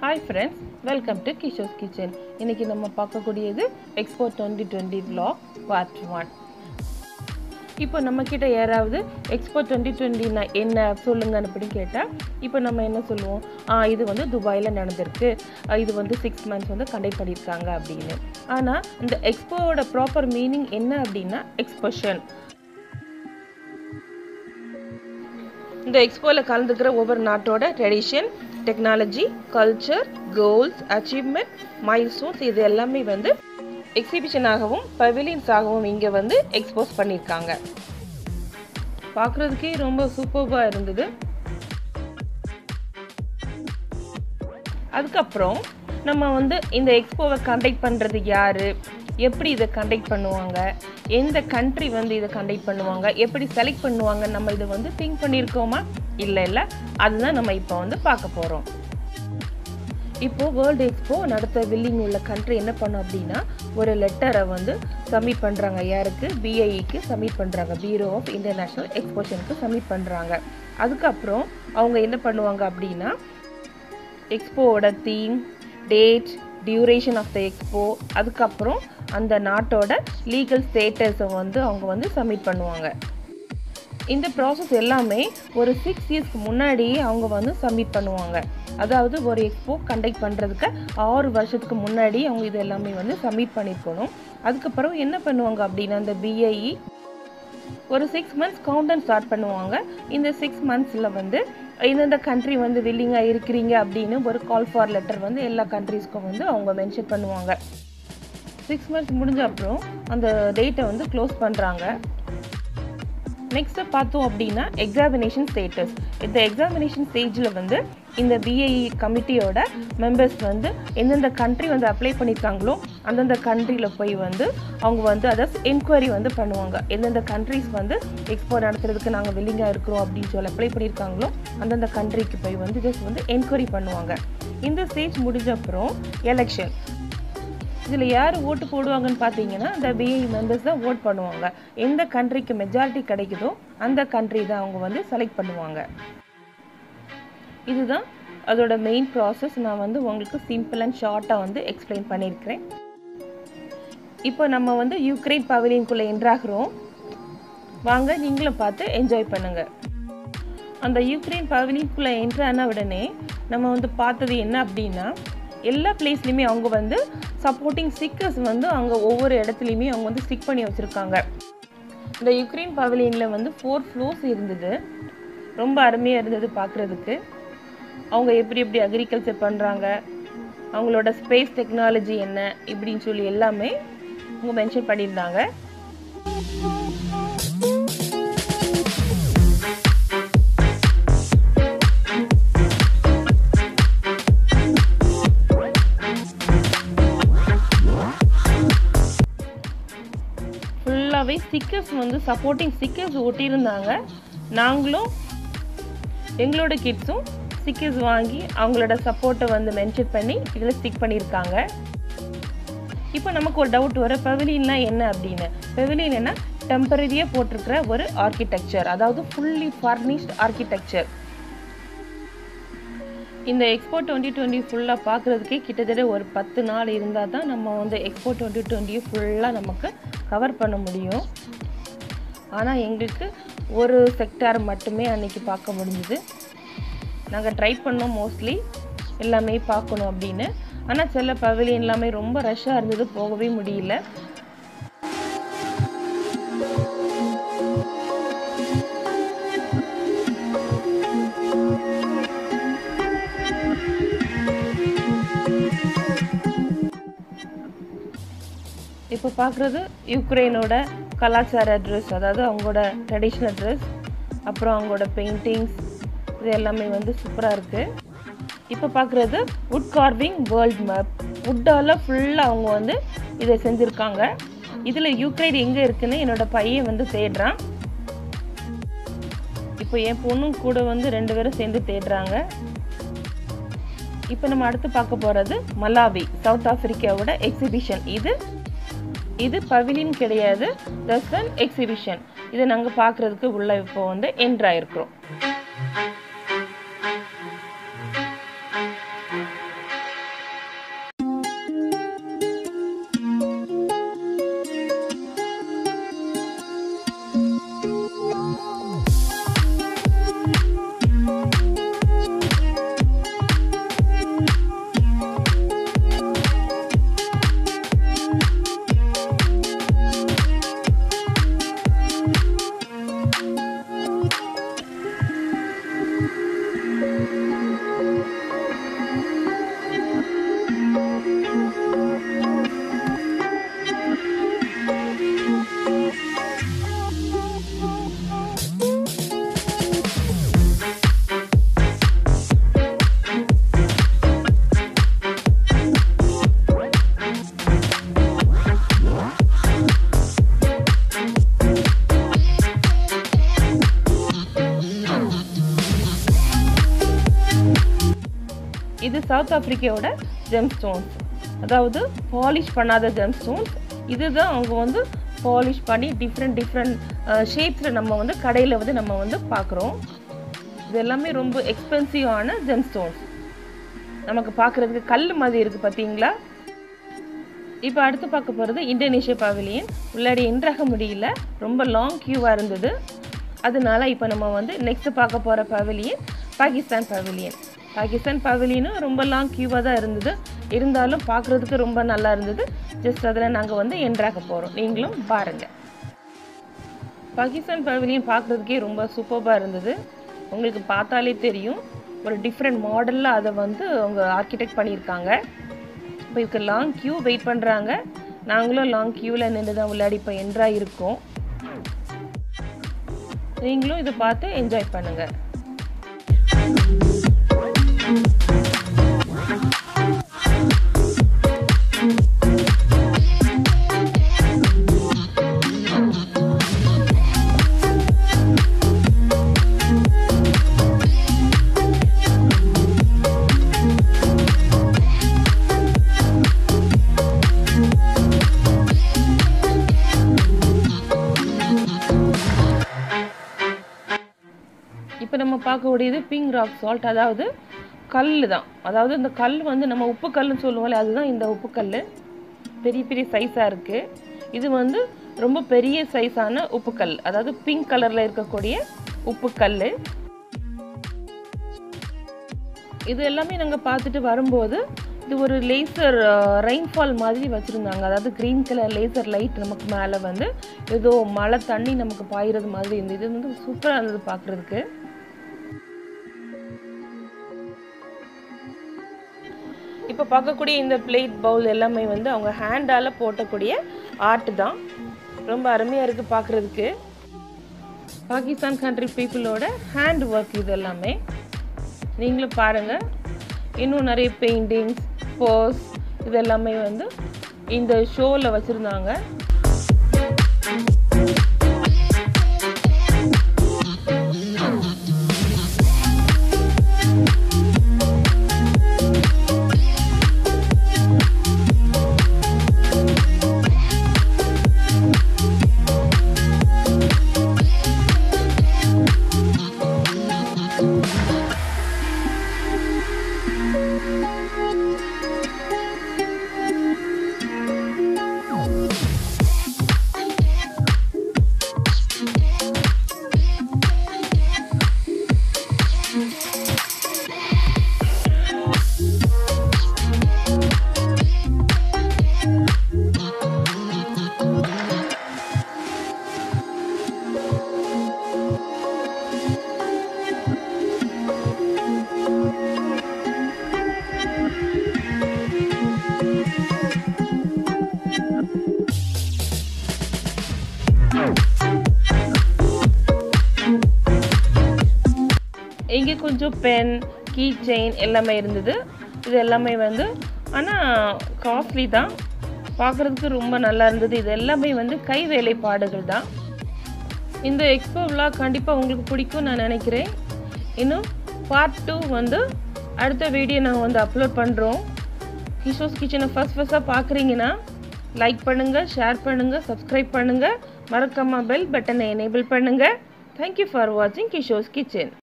hi friends welcome to Kisho's kitchen இன்னைக்கு நம்ம பார்க்கக்கூடியது expo twenty twenty vlog part one இப்போ நம்ம கிட்ட யாராவது எக்ஸ்போ டுவெண்ட்டி டுவெண்ட்டினா என்ன சொல்லுங்கன்னு அப்படி கேட்டால் இப்போ நம்ம என்ன சொல்லுவோம் ஆ இது வந்து துபாயில் நடந்திருக்கு ஆ, இது வந்து சிக்ஸ் மந்த்ஸ் வந்து கண்டக்ட் பண்ணியிருக்காங்க அப்படின்னு ஆனால் இந்த எக்ஸ்போவோட ப்ராப்பர் மீனிங் என்ன அப்படின்னா எக்ஸ்போஷன் இந்த எக்ஸ்போவில் கலந்துக்கிற ஒவ்வொரு நாட்டோட tradition technology culture goals achievement milestones இது எல்லாமே வந்து எக்ஸிபிஷனாகவும் பவிலியன்ஸாகவும் இங்கே வந்து எக்ஸ்போஸ் பண்ணியிருக்காங்க பார்க்குறதுக்கே ரொம்ப சூப்பர்பாக இருந்தது அதுக்கப்புறம் நம்ம வந்து இந்த எக்ஸ்போவை கண்டக்ட் பண்ணுறது யார் எப்படி இதை கண்டக்ட் பண்ணுவாங்க எந்த கண்ட்ரி வந்து இதை கண்டக்ட் பண்ணுவாங்க எப்படி செலக்ட் பண்ணுவாங்க நம்ம இதை வந்து திங்க் பண்ணியிருக்கோமா இல்லை இல்லை அதுதான் நம்ம இப்போ வந்து பார்க்க போகிறோம் இப்போ வேர்ல்டு எக்ஸ்போ நடத்த வில்லிங் உள்ள கண்ட்ரி என்ன பண்ணும் அப்படின்னா ஒரு லெட்டரை வந்து சப்மிட் பண்ணுறாங்க யாருக்கு பிஐஇக்கு சப்மிட் பண்ணுறாங்க பியூரோ ஆஃப் இன்டர்நேஷ்னல் எக்ஸ்போஷனுக்கு சப்மிட் பண்ணுறாங்க அதுக்கப்புறம் அவங்க என்ன பண்ணுவாங்க அப்படின்னா எக்ஸ்போவோட theme date duration of the expo அதுக்கப்புறம் அந்த நாட்டோட லீகல் ஸ்டேட்டஸை வந்து அவங்க வந்து சப்மிட் பண்ணுவாங்க இந்த ப்ராசஸ் எல்லாமே ஒரு சிக்ஸ் இயர்ஸ்க்கு முன்னாடி அவங்க வந்து சப்மிட் பண்ணுவாங்க அதாவது ஒரு எக்ஸ்போ கண்டக்ட் பண்ணுறதுக்கு ஆறு வருஷத்துக்கு முன்னாடி அவங்க இது எல்லாமே வந்து சப்மிட் பண்ணியிருக்கணும் அதுக்கப்புறம் என்ன பண்ணுவாங்க அப்படின்னா அந்த பிஐஇ ஒரு சிக்ஸ் மந்த்ஸ் கவுண்டன் ஸ்டார்ட் பண்ணுவாங்க இந்த சிக்ஸ் மந்த்ஸில் வந்து இந்தந்த கண்ட்ரி வந்து வில்லிங்காக இருக்கிறீங்க அப்படின்னு ஒரு கால் ஃபார் லெட்டர் வந்து எல்லா கண்ட்ரீஸ்க்கும் வந்து அவங்க மென்ஷன் பண்ணுவாங்க சிக்ஸ் மந்த்ஸ் முடிஞ்ச அப்புறம் அந்த டேட்டை வந்து க்ளோஸ் பண்ணுறாங்க நெக்ஸ்ட்டு பார்த்தோம் அப்படின்னா எக்ஸாமினேஷன் ஸ்டேட்டஸ் இந்த எக்ஸாமினேஷன் ஸ்டேஜில் வந்து இந்த பிஐஇ கமிட்டியோட மெம்பர்ஸ் வந்து எந்தெந்த கண்ட்ரி வந்து அப்ளை பண்ணியிருக்காங்களோ அந்தந்த கண்ட்ரியில் போய் வந்து அவங்க வந்து அதை என்கொயரி வந்து பண்ணுவாங்க எந்தெந்த கண்ட்ரிஸ் வந்து எக்ஸ்போ நடத்துறதுக்கு நாங்கள் வில்லிங்காக இருக்கிறோம் அப்படின்னு சொல்லி அப்ளை பண்ணியிருக்காங்களோ அந்தந்த கண்ட்ரிக்கு போய் வந்து ஜஸ்ட் வந்து என்கொயரி பண்ணுவாங்க இந்த ஸ்டேஜ் முடிஞ்ச அப்புறம் எலெக்ஷன் இதில் யார் ஓட்டு போடுவாங்கன்னு பார்த்தீங்கன்னா இந்த பிஐ மெம்பர்ஸ் தான் ஓட் பண்ணுவாங்க எந்த கண்ட்ரிக்கு மெஜாரிட்டி கிடைக்குதோ அந்த கண்ட்ரி தான் அவங்க வந்து செலக்ட் பண்ணுவாங்க இதுதான் அதோட மெயின் ப்ராசஸ் நான் வந்து உங்களுக்கு சிம்பிள் அண்ட் ஷார்ட்டாக வந்து எக்ஸ்பிளைன் பண்ணியிருக்கிறேன் இப்போ நம்ம வந்து யுக்ரைன் பவலியனுக்குள்ளே என்ட்ராகிறோம் வாங்க நீங்களும் பார்த்து என்ஜாய் பண்ணுங்கள் அந்த யுக்ரைன் பவலியனுக்குள்ளே என்ட்ரான உடனே நம்ம வந்து பார்த்தது என்ன அப்படின்னா எல்லா பிளேஸ்லையுமே அவங்க வந்து சப்போர்ட்டிங் ஸ்டிக்கர்ஸ் வந்து அங்கே ஒவ்வொரு இடத்துலையுமே அவங்க வந்து ஸ்டிக் பண்ணி வச்சுருக்காங்க இந்த யுக்ரைன் பவலியனில் வந்து ஃபோர் ஃப்ளோர்ஸ் இருந்தது ரொம்ப அருமையாக இருந்தது பார்க்குறதுக்கு அவங்க எப்படி எப்படி அக்ரிகல்ச்சர் பண்ணுறாங்க அவங்களோட ஸ்பேஸ் டெக்னாலஜி என்ன இப்படின்னு சொல்லி எல்லாமே அவங்க மென்ஷன் பண்ணியிருந்தாங்க ஃபுல்லாகவே ஸ்டிக்கர்ஸ் வந்து சப்போர்ட்டிங் ஸ்டிக்கர்ஸ் ஒட்டியிருந்தாங்க நாங்களும் எங்களோட கிட்ஸும் ஸ்டிக்கர்ஸ் வாங்கி அவங்களோட சப்போர்ட்டை வந்து மென்ஷன் பண்ணி இதில் ஸ்டிக் பண்ணியிருக்காங்க இப்போ நமக்கு ஒரு டவுட் வர பெவிலியன்னா என்ன அப்படின்னு பெவிலியன் என்ன டெம்பரரியாக போட்டிருக்கிற ஒரு ஆர்கிடெக்சர் அதாவது ஃபுல்லி ஃபர்னிஷ்ட் ஆர்கிடெக்சர் இந்த எக்ஸ்போ டுவெண்ட்டி டுவெண்ட்டி ஃபுல்லாக பார்க்குறதுக்கே கிட்டத்தட்ட ஒரு பத்து நாள் இருந்தால் தான் நம்ம வந்து எக்ஸ்போ டுவெண்ட்டி டுவெண்ட்டியை ஃபுல்லாக நமக்கு கவர் பண்ண முடியும் ஆனால் எங்களுக்கு ஒரு செக்டார் மட்டுமே அன்னைக்கு பார்க்க முடிஞ்சுது நாங்கள் ட்ரை பண்ணோம் மோஸ்ட்லி எல்லாமே பார்க்கணும் அப்படின்னு ஆனால் சில பவிலியன் எல்லாமே ரொம்ப ரஷ்ஷாக இருந்தது போகவே முடியல இப்போ பார்க்குறது யுக்ரைனோட கலாச்சார ட்ரெஸ் அதாவது அவங்களோட ட்ரெடிஷ்னல் ட்ரெஸ் அப்புறம் அவங்களோட பெயிண்டிங்ஸ் இது எல்லாமே வந்து சூப்பராக இருக்குது இப்போ பார்க்குறது வுட் கார்விங் வேர்ல்ட் மேப் வுட்டால் ஃபுல்லாக அவங்க வந்து இதை செஞ்சுருக்காங்க இதில் யுக்ரைன் எங்கே இருக்குன்னு என்னோட பையன் வந்து தேடுறான் இப்போ என் பொண்ணும் கூட வந்து ரெண்டு பேரும் சேர்ந்து தேடுறாங்க இப்போ நம்ம அடுத்து பார்க்க போகிறது மலாவி சவுத் ஆப்பிரிக்காவோட எக்ஸிபிஷன் இது இது பவிலியன் கிடையாது தசன் எக்ஸிபிஷன் இதை நாங்கள் பார்க்குறதுக்கு உள்ள இப்போ வந்து என்ட்ராயிருக்கிறோம் இது சவுத் ஆப்பிரிக்காவோட ஜெம் ஸ்டோன்ஸ் அதாவது பாலிஷ் பண்ணாத ஜெம் ஸ்டோன்ஸ் இதுதான் அவங்க வந்து பாலிஷ் பண்ணி டிஃப்ரெண்ட் டிஃப்ரெண்ட் ஷேப்ஸில் நம்ம வந்து கடையில் வந்து நம்ம வந்து பார்க்குறோம் இது எல்லாமே ரொம்ப எக்ஸ்பென்சிவான ஜெம் ஸ்டோன்ஸ் நமக்கு பார்க்குறதுக்கு கல் மாதிரி இருக்குது பார்த்தீங்களா இப்போ அடுத்து பார்க்க போகிறது இந்தோனேஷியா பவிலியன் உள்ளாடி என்ட்ராக முடியல ரொம்ப லாங் க்யூவாக இருந்தது அதனால இப்போ நம்ம வந்து நெக்ஸ்ட் பார்க்க போகிற பவிலியன் பாகிஸ்தான் பவிலியன் பாகிஸ்தான் பவிலியனும் ரொம்ப லாங் க்யூவாக தான் இருந்தது இருந்தாலும் பார்க்குறதுக்கு ரொம்ப நல்லா இருந்தது ஜஸ்ட் அதில் நாங்கள் வந்து என்ட்ராக போகிறோம் நீங்களும் பாருங்கள் பாகிஸ்தான் பவிலியன் பார்க்குறதுக்கே ரொம்ப சூப்பராக இருந்தது உங்களுக்கு பார்த்தாலே தெரியும் ஒரு டிஃப்ரெண்ட் மாடலில் அதை வந்து அவங்க ஆர்கிடெக்ட் பண்ணியிருக்காங்க இப்போ இதுக்கு லாங் க்யூ வெயிட் பண்ணுறாங்க நாங்களும் லாங் க்யூவில் நின்று தான் உள்ளாடி இப்போ என்ட்ராக இருக்கோம் நீங்களும் இதை பார்த்து என்ஜாய் பண்ணுங்கள் இப்போ நம்ம பார்க்கக்கூடியது பிங்க் ராக் சால்ட் அதாவது கல் தான் அதாவது இந்த கல் வந்து நம்ம உப்பு கல்லுன்னு சொல்லுவோம்ல அதுதான் இந்த உப்பு கல் பெரிய பெரிய சைஸாக இருக்குது இது வந்து ரொம்ப பெரிய சைஸான உப்புக்கல் அதாவது பிங்க் கலரில் இருக்கக்கூடிய உப்புக்கல் இது எல்லாமே நாங்கள் பார்த்துட்டு வரும்போது இது ஒரு லேசர் ரெயின்ஃபால் மாதிரி வச்சுருந்தாங்க அதாவது க்ரீன் கலர் லேசர் லைட் நமக்கு மேலே வந்து ஏதோ மழை தண்ணி நமக்கு பாயிறது மாதிரி இருந்தது இது வந்து சூப்பராக இருந்தது பார்க்குறதுக்கு இப்போ பார்க்கக்கூடிய இந்த பிளேட் பவுல் எல்லாமே வந்து அவங்க ஹேண்டால் போட்டக்கூடிய ஆர்ட் தான் ரொம்ப அருமையாக இருக்குது பார்க்குறதுக்கு பாகிஸ்தான் கண்ட்ரி பீப்புளோட ஹேண்ட் ஒர்க் இது எல்லாமே நீங்களும் பாருங்கள் இன்னும் நிறைய பெயிண்டிங்ஸ் போஸ் இது எல்லாமே வந்து இந்த ஷோவில் வச்சுருந்தாங்க இங்கே கொஞ்சம் பென் கீ செயின் எல்லாமே இருந்தது இது எல்லாமே வந்து ஆனால் காஸ்ட்லி தான் பார்க்குறதுக்கு ரொம்ப நல்லா இருந்தது இது எல்லாமே வந்து கை வேலைப்பாடுகள் தான் இந்த எக்ஸ்போ விழாக் கண்டிப்பாக உங்களுக்கு பிடிக்கும் நான் நினைக்கிறேன் இன்னும் பார்ட் டூ வந்து அடுத்த வீடியோ நாங்கள் வந்து அப்லோட் பண்ணுறோம் கிஷோஸ் கிச்சனை ஃபஸ்ட் ஃபஸ்ட்டாக பார்க்குறீங்கன்னா லைக் பண்ணுங்கள் ஷேர் பண்ணுங்கள் சப்ஸ்கிரைப் பண்ணுங்கள் மறக்காமல் பெல் பட்டனை எனேபிள் பண்ணுங்கள் தேங்க்யூ ஃபார் வாட்சிங் கிஷோஸ் கிச்சன்